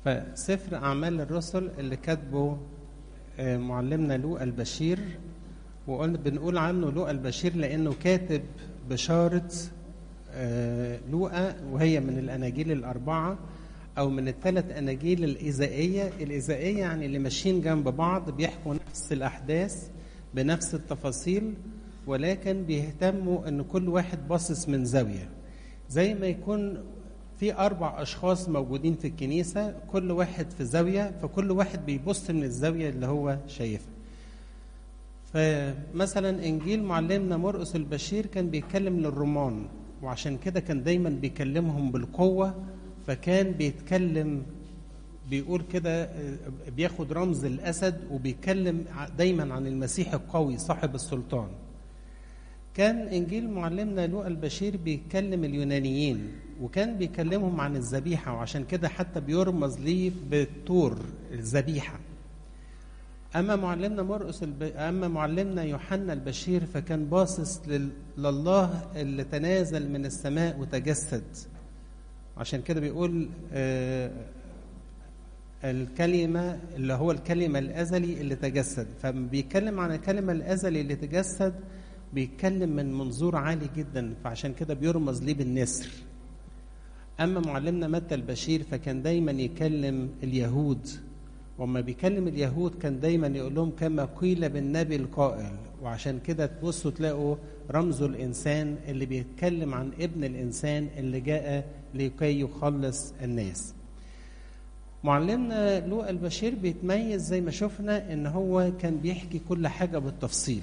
فسفر أعمال الرسل اللي كاتبه آه، معلمنا لوقا البشير وقلنا بنقول عنه لوقا البشير لأنه كاتب بشارة آه، لوقا وهي من الأناجيل الأربعة أو من الثلاث أناجيل الإزائية الإزائية يعني اللي ماشيين جنب بعض بيحكوا نفس الأحداث بنفس التفاصيل ولكن بيهتموا ان كل واحد باصص من زاويه زي ما يكون في اربع اشخاص موجودين في الكنيسه كل واحد في زاويه فكل واحد بيبص من الزاويه اللي هو شايفها فمثلا انجيل معلمنا مرقس البشير كان بيتكلم للرومان وعشان كده كان دايما بيكلمهم بالقوه فكان بيتكلم بيقول كده آه، بياخد رمز الاسد وبيتكلم ع- دايما عن المسيح القوي صاحب السلطان كان انجيل معلمنا لوقا البشير بيتكلم اليونانيين وكان بيكلمهم عن الذبيحه وعشان كده حتى بيرمز ليه بالطور الذبيحه اما معلمنا مرقس الب... اما معلمنا يوحنا البشير فكان باصص لل... لله اللي تنازل من السماء وتجسد عشان كده بيقول آه الكلمة اللي هو الكلمة الأزلي اللي تجسد فبيتكلم عن الكلمة الأزلي اللي تجسد بيتكلم من منظور عالي جدا فعشان كده بيرمز ليه بالنسر أما معلمنا متى البشير فكان دايما يكلم اليهود وما بيكلم اليهود كان دايما يقول لهم كما قيل بالنبي القائل وعشان كده تبصوا تلاقوا رمز الإنسان اللي بيتكلم عن ابن الإنسان اللي جاء لكي يخلص الناس معلمنا لوقا البشير بيتميز زي ما شفنا ان هو كان بيحكي كل حاجه بالتفصيل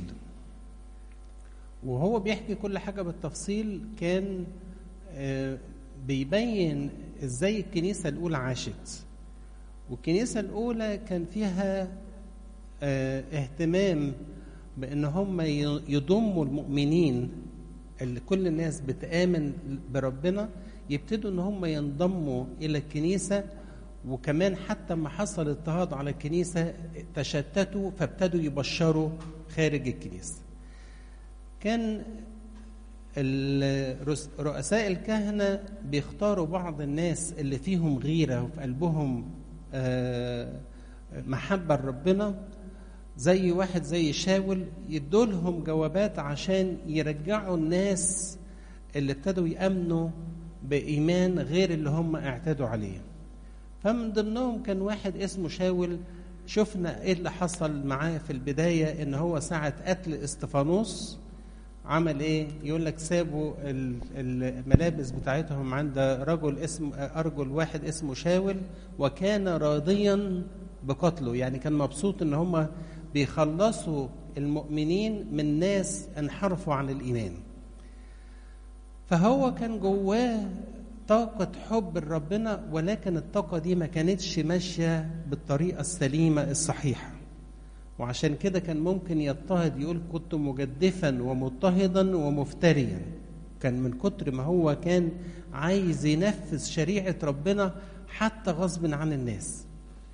وهو بيحكي كل حاجه بالتفصيل كان آه، بيبين ازاي الكنيسه الاولى عاشت والكنيسه الاولى كان فيها آه، اهتمام بان هم ي- يضموا المؤمنين اللي كل الناس بتآمن بربنا يبتدوا ان هم ينضموا الى الكنيسه وكمان حتى ما حصل اضطهاد على الكنيسه تشتتوا فابتدوا يبشروا خارج الكنيسه. كان الرس- رؤساء الكهنه بيختاروا بعض الناس اللي فيهم غيره وفي قلبهم آه، محبه لربنا زي واحد زي شاول يدولهم جوابات عشان يرجعوا الناس اللي ابتدوا يامنوا بايمان غير اللي هم اعتادوا عليه. فمن ضمنهم كان واحد اسمه شاول شفنا ايه اللي حصل معاه في البدايه ان هو ساعه قتل استفانوس عمل ايه؟ يقول لك سابوا ال- الملابس بتاعتهم عند رجل اسم ارجل واحد اسمه شاول وكان راضيا بقتله يعني كان مبسوط ان هم بيخلصوا المؤمنين من ناس انحرفوا عن الايمان. فهو كان جواه طاقة حب لربنا ولكن الطاقة دي ما كانتش ماشية بالطريقة السليمة الصحيحة وعشان كده كان ممكن يضطهد يقول كنت مجدفا ومضطهدا ومفتريا كان من كتر ما هو كان عايز ينفذ شريعة ربنا حتى غصب عن الناس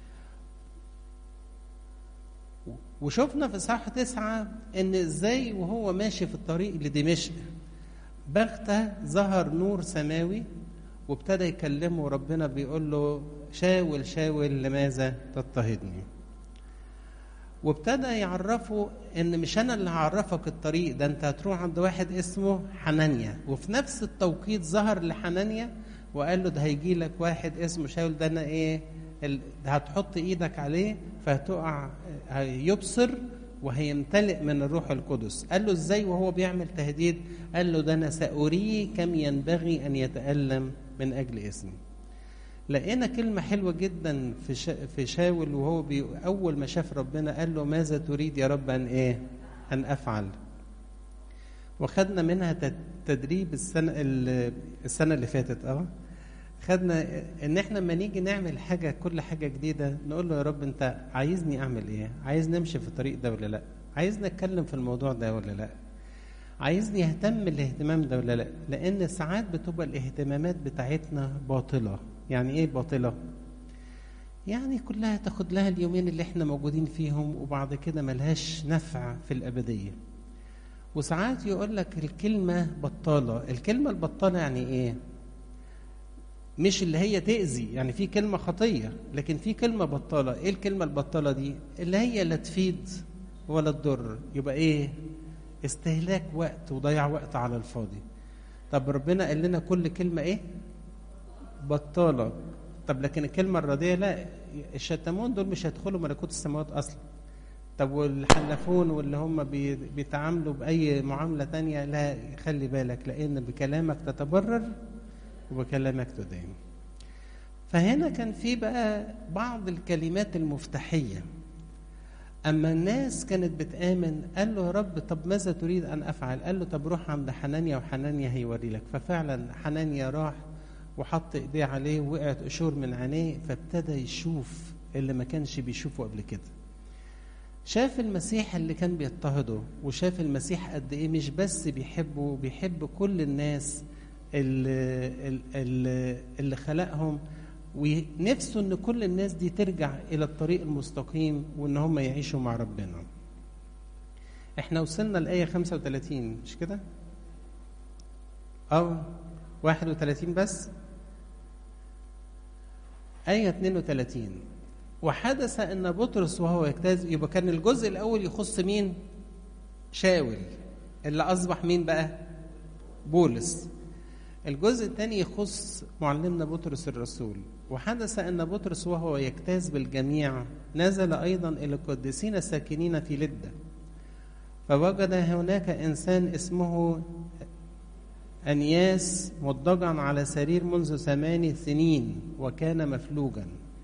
وشفنا في صح تسعة ان ازاي وهو ماشي في الطريق لدمشق بغتة ظهر نور سماوي وابتدى يكلمه ربنا بيقول له شاول شاول لماذا تضطهدني وابتدى يعرفه ان مش انا اللي هعرفك الطريق ده انت هتروح عند واحد اسمه حنانيا وفي نفس التوقيت ظهر لحنانيا وقال له ده هيجي لك واحد اسمه شاول ده انا ايه ال- ده هتحط ايدك عليه فهتقع هيبصر وهيمتلئ من الروح القدس قال له ازاي وهو بيعمل تهديد قال له ده انا ساريه كم ينبغي ان يتالم من اجل اسمي لقينا كلمة حلوة جدا في شا في شاول وهو بي أول ما شاف ربنا قال له ماذا تريد يا رب أن إيه؟ أن أفعل. وخدنا منها تد- تدريب السنة ال- السنة اللي فاتت أه خدنا إن إحنا لما نيجي نعمل حاجة كل حاجة جديدة نقول له يا رب أنت عايزني أعمل إيه؟ عايز نمشي في الطريق ده ولا لأ؟ عايز نتكلم في الموضوع ده ولا لأ؟ عايزني اهتم الاهتمام ده ولا لا لان ساعات بتبقى الاهتمامات بتاعتنا باطله يعني ايه باطله يعني كلها تاخد لها اليومين اللي احنا موجودين فيهم وبعد كده ملهاش نفع في الابديه وساعات يقول لك الكلمه بطاله الكلمه البطاله يعني ايه مش اللي هي تأذي يعني في كلمة خطية لكن في كلمة بطالة ايه الكلمة البطالة دي اللي هي لا تفيد ولا تضر يبقى ايه استهلاك وقت وضيع وقت على الفاضي طب ربنا قال لنا كل كلمة ايه بطالة طب لكن الكلمة الرديئة لا الشتمون دول مش هيدخلوا ملكوت السماوات أصلا طب والحلفون واللي هم بي- بيتعاملوا بأي معاملة تانية لا خلي بالك لأن بكلامك تتبرر وبكلامك تدين فهنا كان في بقى بعض الكلمات المفتاحية أما الناس كانت بتآمن قال له يا رب طب ماذا تريد أن أفعل قال له طب روح عند حنانيا وحنانيا هيوري لك ففعلا حنانيا راح وحط ايديه عليه وقعت قشور من عينيه فابتدى يشوف اللي ما كانش بيشوفه قبل كده شاف المسيح اللي كان بيضطهده وشاف المسيح قد ايه مش بس بيحبه بيحب كل الناس اللي, اللي, اللي خلقهم ونفسه ان كل الناس دي ترجع الى الطريق المستقيم وان هم يعيشوا مع ربنا احنا وصلنا لآية 35 مش كده اه 31 بس آية 32 وحدث أن بطرس وهو يجتاز يبقى كان الجزء الأول يخص مين؟ شاول اللي أصبح مين بقى؟ بولس الجزء الثاني يخص معلمنا بطرس الرسول وحدث أن بطرس وهو يجتاز بالجميع نزل أيضا إلى القديسين الساكنين في لدة فوجد هناك إنسان اسمه أنياس مضجعا على سرير منذ ثمان سنين وكان مفلوجا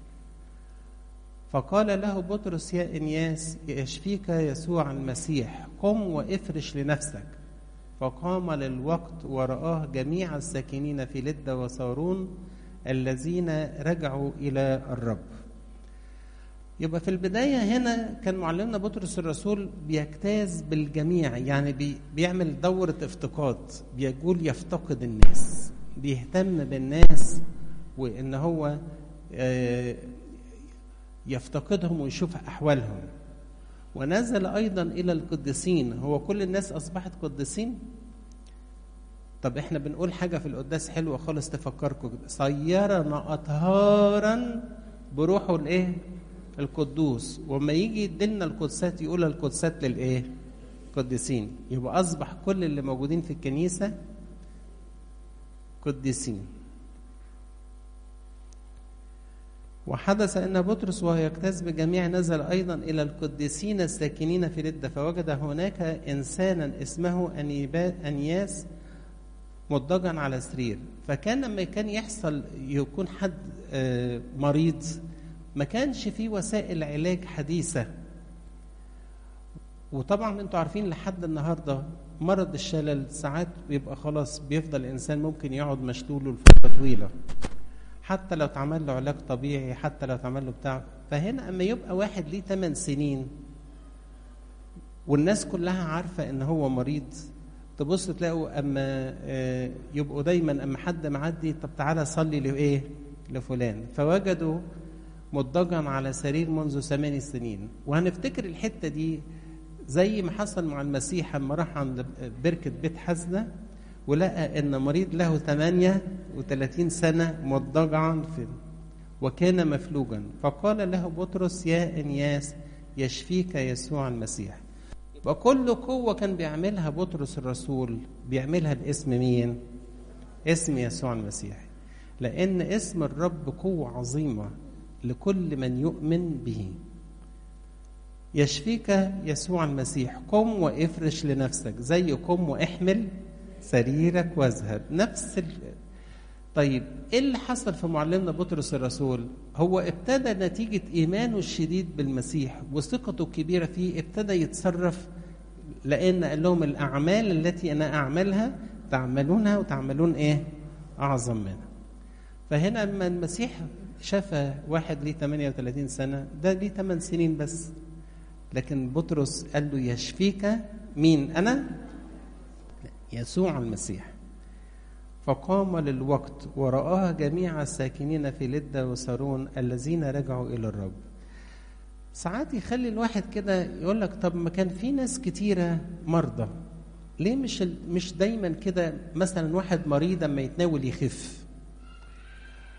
فقال له بطرس يا إنياس يشفيك يسوع المسيح قم وافرش لنفسك فقام للوقت ورآه جميع الساكنين في لدة وصارون الذين رجعوا إلى الرب يبقى في البداية هنا كان معلمنا بطرس الرسول بيجتاز بالجميع يعني بي بيعمل دورة افتقاد بيقول يفتقد الناس بيهتم بالناس وإن هو آه يفتقدهم ويشوف أحوالهم ونزل أيضا إلى القديسين هو كل الناس أصبحت قديسين طب احنا بنقول حاجة في القداس حلوة خالص تفكركم صيرنا أطهارا بروحه الإيه القدوس وما يجي يدلنا القدسات يقول القدسات للايه قديسين يبقى اصبح كل اللي موجودين في الكنيسه قديسين وحدث ان بطرس وهو يجتاز بجميع نزل ايضا الى القديسين الساكنين في لده فوجد هناك انسانا اسمه انياس مضجعا على سرير فكان لما كان يحصل يكون حد مريض ما كانش في وسائل علاج حديثة وطبعا انتوا عارفين لحد النهاردة مرض الشلل ساعات بيبقى خلاص بيفضل الإنسان ممكن يقعد مشلول لفترة طويلة حتى لو اتعمل له علاج طبيعي حتى لو اتعمل له بتاع فهنا أما يبقى واحد ليه 8 سنين والناس كلها عارفة إن هو مريض تبص تلاقوا أما يبقوا دايما أما حد معدي طب تعالى صلي لإيه لفلان فوجدوا مضجعا على سرير منذ ثمان سنين وهنفتكر الحته دي زي ما حصل مع المسيح لما راح عند بركه بيت حزنه ولقى ان مريض له 38 سنه مضجعا في وكان مفلوجا فقال له بطرس يا انياس يشفيك يسوع المسيح يبقى كل قوه كان بيعملها بطرس الرسول بيعملها باسم مين اسم يسوع المسيح لان اسم الرب قوه عظيمه لكل من يؤمن به يشفيك يسوع المسيح قم وافرش لنفسك زي قم واحمل سريرك واذهب نفس ال... طيب ايه اللي حصل في معلمنا بطرس الرسول هو ابتدى نتيجة ايمانه الشديد بالمسيح وثقته الكبيرة فيه ابتدى يتصرف لان قال لهم الاعمال التي انا اعملها تعملونها وتعملون ايه اعظم منها فهنا لما المسيح شفى واحد ليه 38 سنة ده ليه 8 سنين بس لكن بطرس قال له يشفيك مين أنا يسوع المسيح فقام للوقت ورآه جميع الساكنين في لدة وسارون الذين رجعوا إلى الرب ساعات يخلي الواحد كده يقول لك طب ما كان في ناس كتيرة مرضى ليه مش, مش دايما كده مثلا واحد مريض اما يتناول يخف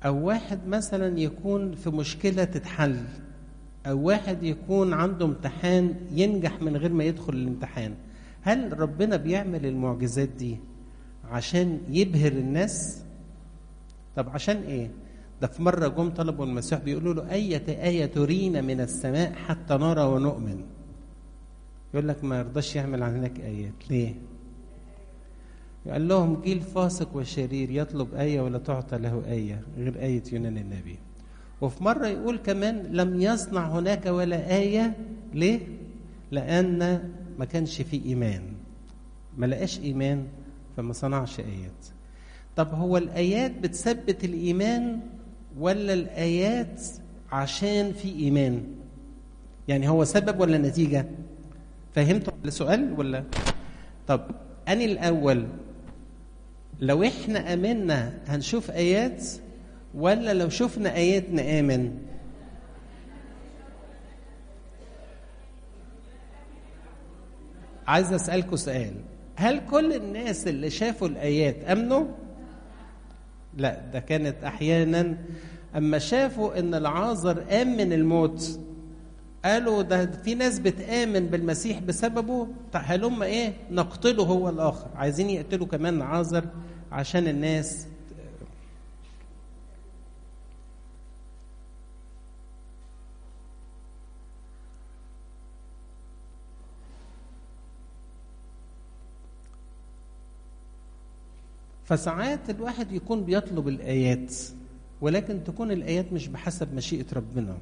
او واحد مثلا يكون في مشكله تتحل او واحد يكون عنده امتحان ينجح من غير ما يدخل الامتحان هل ربنا بيعمل المعجزات دي عشان يبهر الناس طب عشان ايه ده في مره جم طلبوا المسيح بيقولوا له اية آية ترينا من السماء حتى نرى ونؤمن يقول لك ما يرضاش يعمل عنك آيات ليه قال لهم جيل فاسق وشرير يطلب آية ولا تعطى له آية غير آية يونان النبي وفي مرة يقول كمان لم يصنع هناك ولا آية ليه؟ لأن ما كانش فيه إيمان ما لقاش إيمان فما صنعش آيات طب هو الآيات بتثبت الإيمان ولا الآيات عشان في إيمان يعني هو سبب ولا نتيجة فهمتوا السؤال ولا طب أني الأول لو إحنا آمنا هنشوف آيات ولا لو شفنا آيات نآمن عايز أسألكوا سؤال هل كل الناس اللي شافوا الآيات أمنوا؟ لا ده كانت أحيانا أما شافوا إن العازر قام من الموت قالوا ده في ناس بتآمن بالمسيح بسببه هلم إيه نقتله هو الآخر عايزين يقتلوا كمان عازر عشان الناس فساعات الواحد يكون بيطلب الآيات ولكن تكون الآيات مش بحسب مشيئة ربنا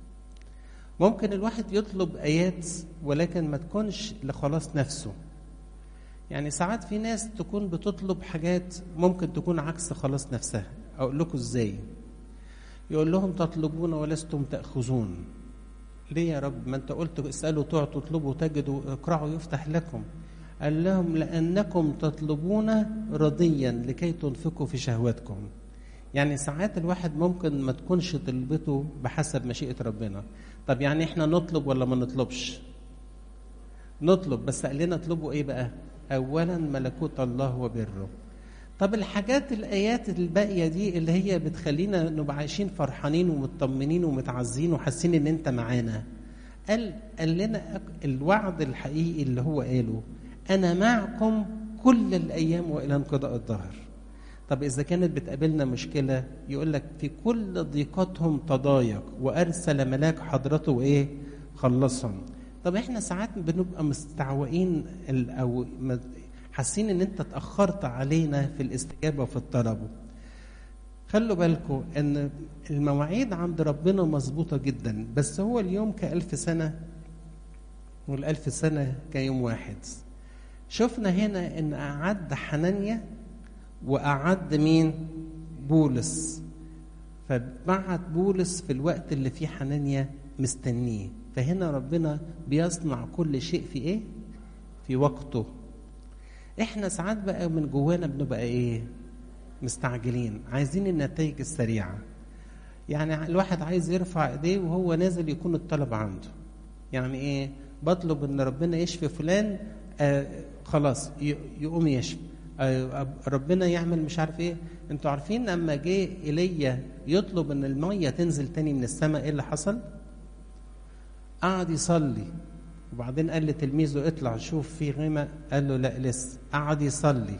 ممكن الواحد يطلب آيات ولكن ما تكونش لخلاص نفسه يعني ساعات في ناس تكون بتطلب حاجات ممكن تكون عكس خلاص نفسها أقول لكم إزاي يقول لهم تطلبون ولستم تأخذون ليه يا رب ما أنت قلت اسألوا تعطوا تطلبوا تجدوا اقرعوا يفتح لكم قال لهم لأنكم تطلبون رضيا لكي تنفقوا في شهواتكم يعني ساعات الواحد ممكن ما تكونش طلبته بحسب مشيئة ربنا طب يعني احنا نطلب ولا ما نطلبش نطلب بس قال لنا اطلبوا ايه بقى اولا ملكوت الله وبره طب الحاجات الايات الباقيه دي اللي هي بتخلينا نبقى عايشين فرحانين ومطمنين ومتعزين وحاسين ان انت معانا قال قال لنا الوعد الحقيقي اللي هو قاله انا معكم كل الايام والى انقضاء الدهر طب اذا كانت بتقابلنا مشكله يقول لك في كل ضيقاتهم تضايق وارسل ملاك حضرته وايه خلصهم طب احنا ساعات بنبقى مستعوقين او حاسين ان انت اتاخرت علينا في الاستجابه وفي الطلب خلوا بالكم ان المواعيد عند ربنا مظبوطه جدا بس هو اليوم كألف سنه والألف سنه كيوم واحد شفنا هنا ان اعد حنانيا واعد مين بولس فبعت بولس في الوقت اللي فيه حنانيا مستنيه فهنا ربنا بيصنع كل شيء في ايه في وقته احنا ساعات بقى من جوانا بنبقى ايه مستعجلين عايزين النتائج السريعه يعني الواحد عايز يرفع ايديه وهو نازل يكون الطلب عنده يعني ايه بطلب ان ربنا يشفي فلان آه خلاص يقوم يشفي آه ربنا يعمل مش عارف ايه انتوا عارفين لما جه ايليا يطلب ان الميه تنزل تاني من السماء ايه اللي حصل قعد يصلي وبعدين قال لتلميذه اطلع شوف في غيمة قال له لا لسه قعد يصلي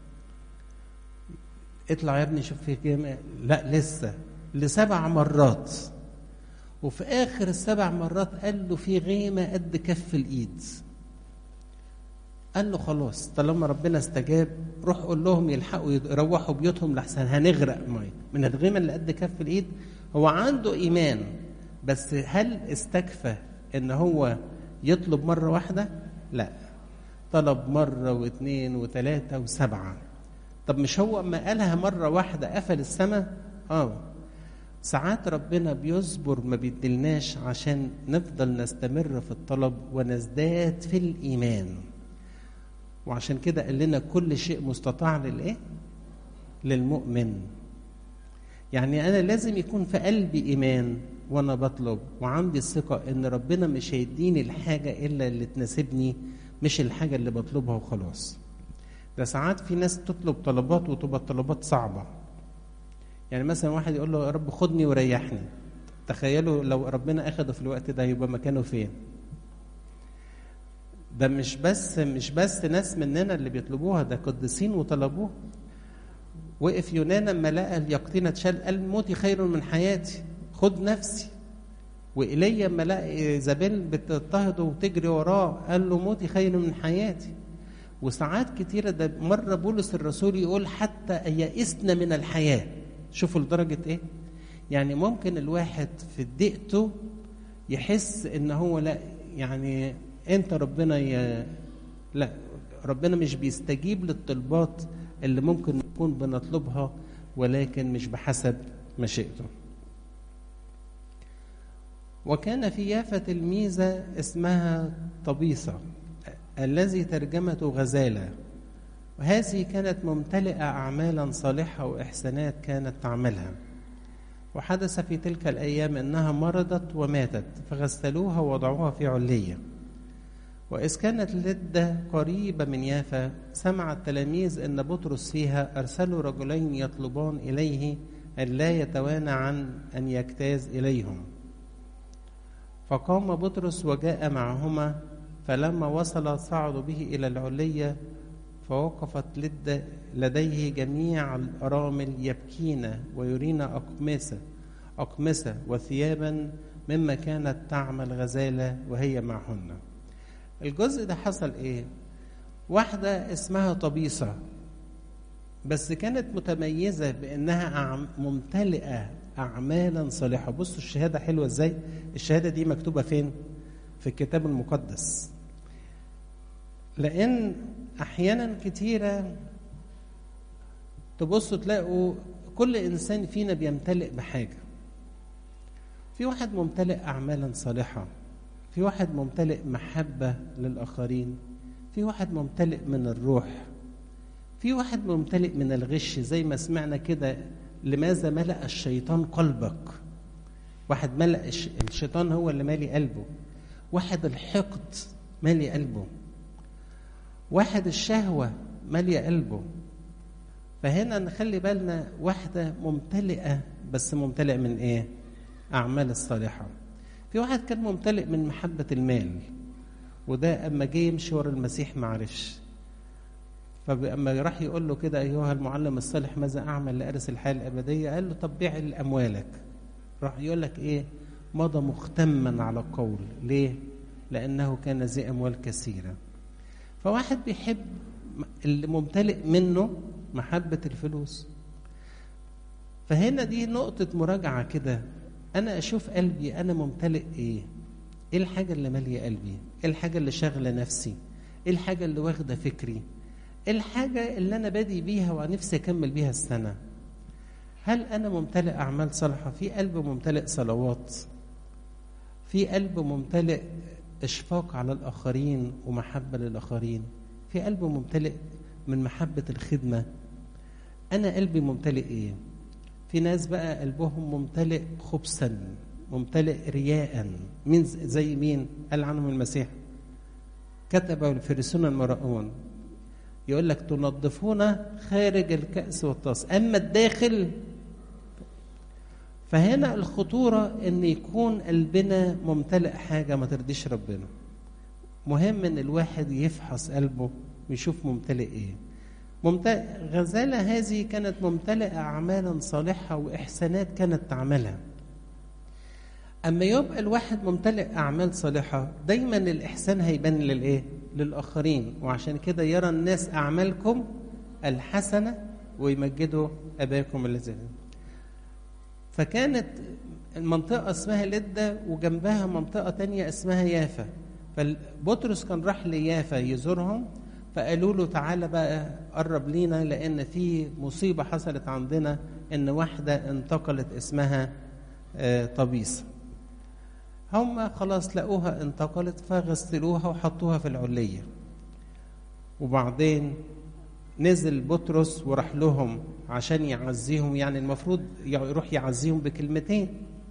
اطلع يا ابني شوف في غيمة لا لسه لسبع مرات وفي اخر السبع مرات قال له في غيمة قد كف الايد قال له خلاص طالما ربنا استجاب روح قول لهم يلحقوا يروحوا بيوتهم لحسن هنغرق ميه من الغيمة اللي قد كف الايد هو عنده ايمان بس هل استكفى ان هو يطلب مرة واحدة لا طلب مرة واثنين وثلاثة وسبعة طب مش هو اما قالها مرة واحدة قفل السماء اه ساعات ربنا بيصبر ما بيدلناش عشان نفضل نستمر في الطلب ونزداد في الإيمان وعشان كده قال لنا كل شيء مستطاع للإيه؟ للمؤمن يعني أنا لازم يكون في قلبي إيمان وانا بطلب وعندي الثقة ان ربنا مش هيديني الحاجة الا اللي تناسبني مش الحاجة اللي بطلبها وخلاص ده ساعات في ناس تطلب طلبات وتبقى الطلبات صعبة يعني مثلا واحد يقول له يا رب خدني وريحني تخيلوا لو ربنا اخده في الوقت ده يبقى مكانه فين ده مش بس مش بس ناس مننا اللي بيطلبوها ده قديسين وطلبوها وقف يونان لما لقى اليقطينة اتشال قال موتي خير من حياتي خد نفسي وإيليا لما لقى ايزابيل بتضطهده وتجري وراه قال له موتي خير من حياتي وساعات كتيرة ده مرة بولس الرسول يقول حتى يئسنا من الحياة شوفوا لدرجة ايه يعني ممكن الواحد في ضيقته يحس ان هو لا يعني انت ربنا ي... لا ربنا مش بيستجيب للطلبات اللي ممكن نكون بنطلبها ولكن مش بحسب مشيئته وكان في يافا تلميذة اسمها طبيصة الذي ترجمته غزالة وهذه كانت ممتلئة أعمالا صالحة وإحسانات كانت تعملها وحدث في تلك الأيام أنها مرضت وماتت فغسلوها ووضعوها في علية وإذ كانت لدة قريبة من يافا سمع التلاميذ أن بطرس فيها أرسلوا رجلين يطلبان إليه أن لا يتوانى عن أن يجتاز إليهم فقام بطرس وجاء معهما فلما وصل صعدوا به إلى العلية فوقفت لد لديه جميع الأرامل يبكين ويرين أقمصة أقمصة وثيابا مما كانت تعمل غزالة وهي معهن الجزء ده حصل إيه واحدة اسمها طبيصة بس كانت متميزة بأنها ممتلئة أعمالا صالحة بصوا الشهادة حلوة إزاي الشهادة دي مكتوبة فين في الكتاب المقدس لأن أحيانا كتيرة تبصوا تلاقوا كل إنسان فينا بيمتلئ بحاجة في واحد ممتلئ أعمالا صالحة في واحد ممتلئ محبة للآخرين في واحد ممتلئ من الروح في واحد ممتلئ من الغش زي ما سمعنا كده لماذا ملأ الشيطان قلبك واحد ملأ الشيطان هو اللي مالي قلبه واحد الحقد مالي قلبه واحد الشهوة مالية قلبه فهنا نخلي بالنا واحدة ممتلئة بس ممتلئة من ايه أعمال الصالحة في واحد كان ممتلئ من محبة المال وده أما جه يمشي ورا المسيح ما عرفش فأما راح يقول له كده أيها المعلم الصالح ماذا أعمل لأرث الحياة الأبدية قال له طب بيع أموالك راح يقول لك إيه مضى مختما على القول ليه لأنه كان ذي أموال كثيرة فواحد بيحب اللي ممتلئ منه محبة الفلوس فهنا دي نقطة مراجعة كده أنا أشوف قلبي أنا ممتلئ إيه إيه الحاجة اللي مالية قلبي إيه الحاجة اللي شاغلة نفسي إيه الحاجة اللي واخدة فكري إيه الحاجة اللي أنا بادي بيها ونفسي أكمل بيها السنة هل أنا ممتلئ أعمال صالحة في قلب ممتلئ صلوات في قلب ممتلئ إشفاق على الآخرين ومحبة للآخرين في قلب ممتلئ من محبة الخدمة أنا قلبي ممتلئ إيه في ناس بقى قلبهم ممتلئ خبثا ممتلئ رياء مين زي مين قال عنهم المسيح كتب الفريسون المرؤون يقول لك تنظفون خارج الكأس والطاس أما الداخل فهنا الخطورة أن يكون قلبنا ممتلئ حاجة ما ترضيش ربنا مهم أن الواحد يفحص قلبه ويشوف ممتلئ إيه ممتلئ غزالة هذه كانت ممتلئة أعمالا صالحة وإحسانات كانت تعملها أما يبقى الواحد ممتلئ أعمال صالحة دايما الإحسان هيبان للإيه؟ للآخرين وعشان كده يرى الناس أعمالكم الحسنة ويمجدوا أباكم الذي فكانت المنطقة اسمها لدة وجنبها منطقة تانية اسمها يافا فبطرس كان راح ليافا يزورهم فقالوا له تعالى بقى قرب لينا لأن في مصيبة حصلت عندنا إن واحدة انتقلت اسمها طبيسة هم خلاص لقوها انتقلت فغسلوها وحطوها في العلية وبعدين نزل بطرس وراح لهم عشان يعزيهم يعني المفروض يروح يعزيهم بكلمتين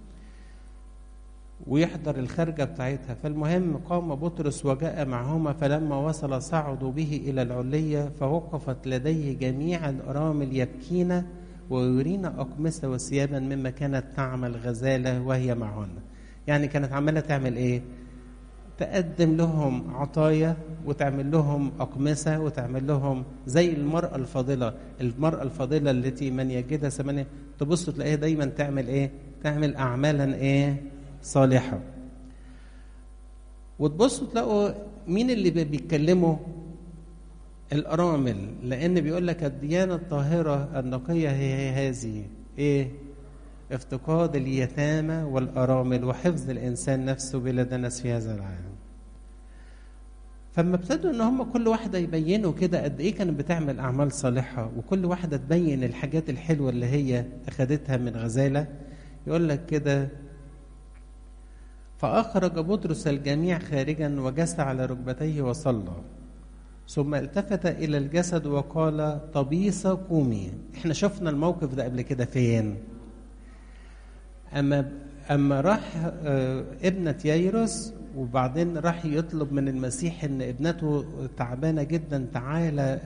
ويحضر الخرجة بتاعتها فالمهم قام بطرس وجاء معهما فلما وصل صعدوا به إلى العلية فوقفت لديه جميع الأرامل يبكين ويرينا أقمصة وثيابا مما كانت تعمل غزالة وهي معهن يعني كانت عمالة تعمل إيه تقدم لهم عطايا وتعمل لهم أقمصة وتعمل لهم زي المرأة الفاضلة المرأة الفاضلة التي من يجدها ثمانية تبصوا تلاقيها دايما تعمل إيه تعمل أعمالا إيه صالحة وتبصوا تلاقوا مين اللي بيتكلموا الأرامل لأن بيقول لك الديانة الطاهرة النقية هي هذه إيه افتقاد اليتامى والأرامل وحفظ الإنسان نفسه بلا دنس في هذا العالم فلما ابتدوا ان هم كل واحده يبينوا كده قد ايه كانت بتعمل اعمال صالحه وكل واحده تبين الحاجات الحلوه اللي هي اخذتها من غزاله يقول لك كده فاخرج بطرس الجميع خارجا وجس على ركبتيه وصلى ثم التفت الى الجسد وقال طبيسه قومي احنا شفنا الموقف ده قبل كده فين اما اما راح ابنه ييروس وبعدين راح يطلب من المسيح ان ابنته تعبانه جدا تعالى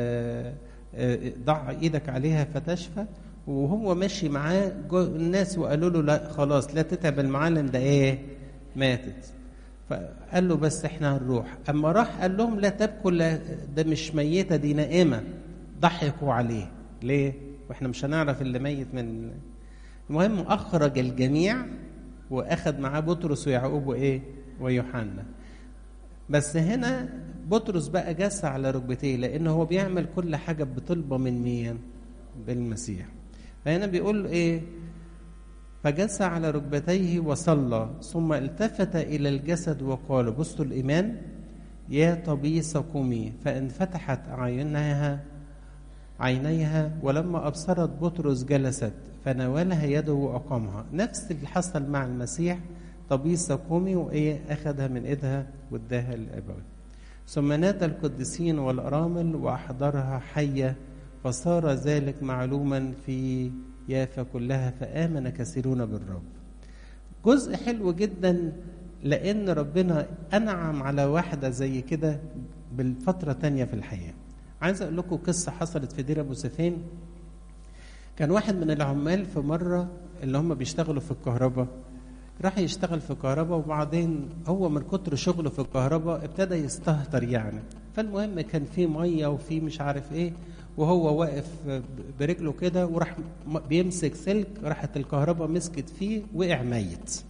ضع ايدك عليها فتشفى وهو ماشي معاه الناس وقالوا له لا خلاص لا تتعب المعلم ده ايه ماتت فقال له بس احنا هنروح اما راح قال لهم لا تبكوا ده مش ميته دي نائمه ضحكوا عليه ليه واحنا مش هنعرف اللي ميت من المهم اخرج الجميع واخد معاه بطرس ويعقوب وايه ويوحنا بس هنا بطرس بقى جس على ركبتيه لان هو بيعمل كل حاجه بطلبه من مين بالمسيح فهنا بيقول ايه فجس على ركبتيه وصلى ثم التفت الى الجسد وقال بصوا الايمان يا طبيس قومي فانفتحت عينها عينيها ولما ابصرت بطرس جلست فناولها يده واقامها نفس اللي حصل مع المسيح طبيسة قومي وإيه أخذها من إيدها واداها للأبوين ثم نادى القديسين والأرامل وأحضرها حية فصار ذلك معلوما في يافا كلها فآمن كثيرون بالرب جزء حلو جدا لأن ربنا أنعم على واحدة زي كده بالفترة تانية في الحياة عايز أقول لكم قصة حصلت في دير أبو سفين كان واحد من العمال في مرة اللي هم بيشتغلوا في الكهرباء راح يشتغل في كهرباء وبعدين هو من كتر شغله في الكهرباء ابتدى يستهتر يعني فالمهم كان في ميه وفي مش عارف ايه وهو واقف برجله كده وراح بيمسك سلك راحت الكهرباء مسكت فيه وقع ميت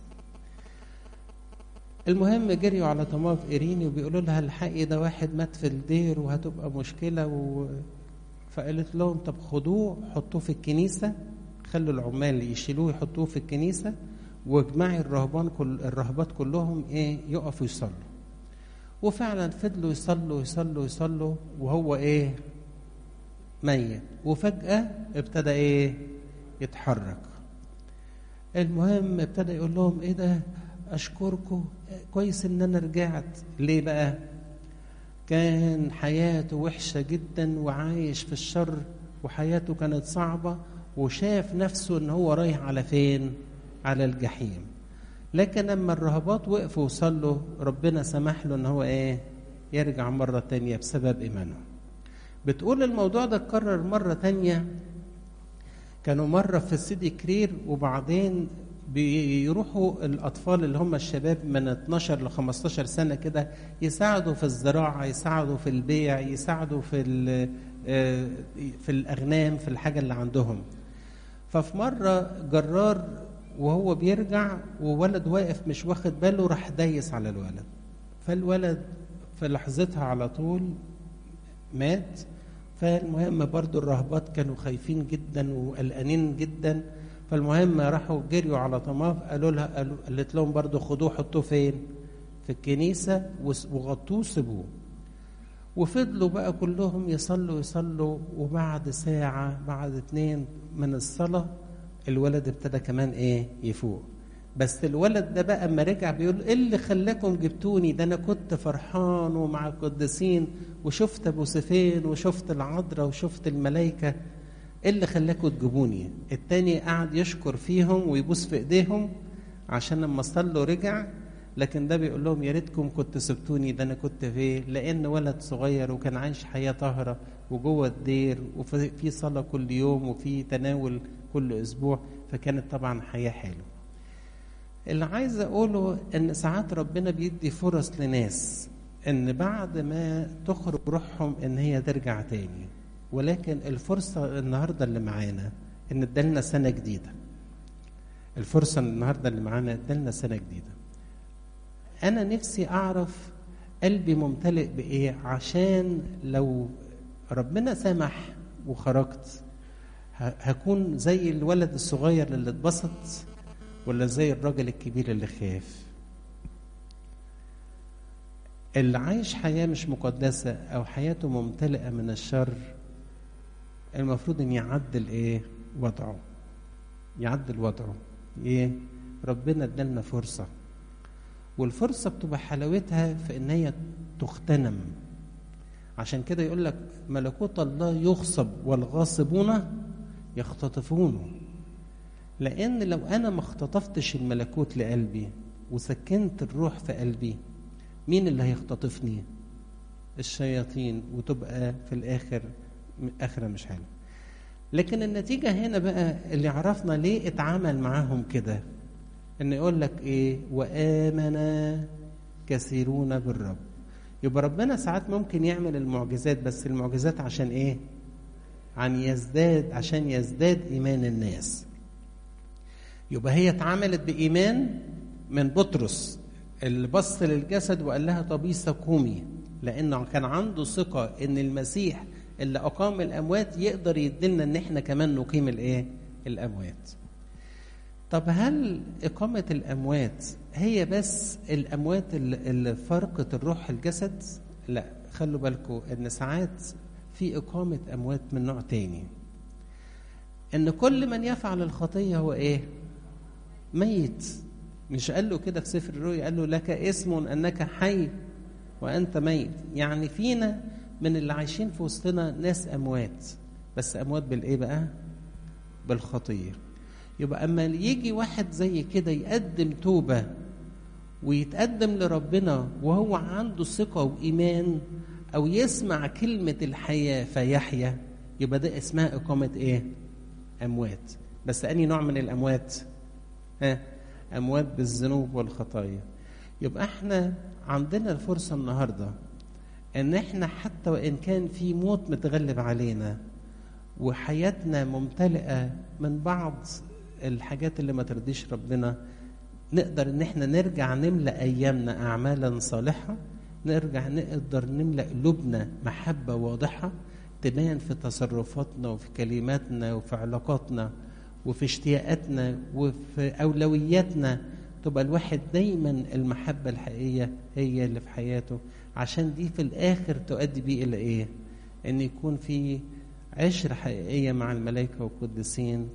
المهم جريوا على طماف إيريني وبيقولوا لها الحقي ده واحد مات في الدير وهتبقى مشكلة و... فقالت لهم طب خدوه حطوه في الكنيسة خلوا العمال يشيلوه يحطوه في الكنيسة واجمعي الرهبان كل الرهبات كلهم ايه يقفوا يصلوا وفعلا فضلوا يصلوا يصلوا يصلوا وهو ايه ميت وفجأة ابتدى ايه يتحرك المهم ابتدى يقول لهم ايه ده اشكركم كويس ان انا رجعت ليه بقى كان حياته وحشة جدا وعايش في الشر وحياته كانت صعبة وشاف نفسه ان هو رايح على فين على الجحيم لكن لما الرهبات وقفوا وصلوا ربنا سمح له ان هو ايه يرجع مرة تانية بسبب ايمانه بتقول الموضوع ده اتكرر مرة تانية كانوا مرة في السيدي كرير وبعدين بيروحوا الأطفال اللي هم الشباب من 12 ل 15 سنة كده يساعدوا في الزراعة يساعدوا في البيع يساعدوا في في الأغنام في الحاجة اللي عندهم ففي مرة جرار وهو بيرجع وولد واقف مش واخد باله راح دايس على الولد فالولد في لحظتها على طول مات فالمهم برضو الرهبات كانوا خايفين جدا وقلقانين جدا فالمهم راحوا جريوا على طماف قالوا لها قالوا قالت لهم برضو خدوه حطوه فين في الكنيسة وغطوه سيبوه وفضلوا بقى كلهم يصلوا يصلوا وبعد ساعة بعد اتنين من الصلاة الولد ابتدى كمان ايه يفوق بس الولد ده بقى اما رجع بيقول ايه اللي خلاكم جبتوني ده انا كنت فرحان ومع القديسين وشفت ابو سفين وشفت العذراء وشفت الملائكه ايه اللي خلاكم تجيبوني التاني قعد يشكر فيهم ويبوس في ايديهم عشان لما صلوا رجع لكن ده بيقول لهم يا ريتكم كنت سبتوني ده انا كنت فين لان ولد صغير وكان عايش حياه طاهره وجوه الدير وفي صلاه كل يوم وفي تناول كل اسبوع فكانت طبعا حياه حلوه اللي عايز اقوله ان ساعات ربنا بيدي فرص لناس ان بعد ما تخرج روحهم ان هي ترجع تاني ولكن الفرصه النهارده اللي معانا ان ادالنا سنه جديده الفرصه النهارده اللي معانا ادالنا سنه جديده انا نفسي اعرف قلبي ممتلئ بايه عشان لو ربنا سمح وخرجت هكون زي الولد الصغير اللي اتبسط ولا زي الراجل الكبير اللي خاف اللي عايش حياة مش مقدسة أو حياته ممتلئة من الشر المفروض إن يعدل إيه وضعه يعدل وضعه إيه ربنا ادالنا فرصة والفرصة بتبقى حلاوتها في إن هي تغتنم عشان كده يقول لك ملكوت الله يغصب والغاصبون يختطفونه لأن لو أنا ما اختطفتش الملكوت لقلبي وسكنت الروح في قلبي مين اللي هيختطفني؟ الشياطين وتبقى في الآخر آخرة مش حلوة. لكن النتيجة هنا بقى اللي عرفنا ليه اتعامل معاهم كده إن يقول لك إيه؟ وآمن كثيرون بالرب. يبقى ربنا ساعات ممكن يعمل المعجزات بس المعجزات عشان إيه؟ عن يزداد عشان يزداد إيمان الناس. يبقى هي اتعملت بإيمان من بطرس اللي بص للجسد وقال لها طبيسة قومي لأنه كان عنده ثقة إن المسيح اللي أقام الأموات يقدر يدلنا إن إحنا كمان نقيم الإيه؟ الأموات. طب هل إقامة الأموات هي بس الأموات اللي فرقت الروح الجسد؟ لا خلوا بالكم إن ساعات في إقامة أموات من نوع تاني. إن كل من يفعل الخطية هو إيه؟ ميت مش قال له كده في سفر الرؤيا قال له لك اسم انك حي وانت ميت يعني فينا من اللي عايشين في وسطنا ناس اموات بس اموات بالايه بقى بالخطيه يبقى اما يجي واحد زي كده يقدم توبه ويتقدم لربنا وهو عنده ثقه وايمان او يسمع كلمه الحياه فيحيا يبقى ده اسمها اقامه ايه اموات بس اني نوع من الاموات ها اموات بالذنوب والخطايا يبقى احنا عندنا الفرصه النهارده ان احنا حتى وان كان في موت متغلب علينا وحياتنا ممتلئه من بعض الحاجات اللي ما ترضيش ربنا نقدر ان احنا نرجع نملا ايامنا اعمالا صالحه نرجع نقدر نملا قلوبنا محبه واضحه تبان في تصرفاتنا وفي كلماتنا وفي علاقاتنا وفي اشتياقاتنا وفي اولوياتنا تبقى الواحد دايما المحبه الحقيقيه هي اللي في حياته عشان دي في الاخر تؤدي بيه الى ايه؟ ان يكون في عشره حقيقيه مع الملائكه والقديسين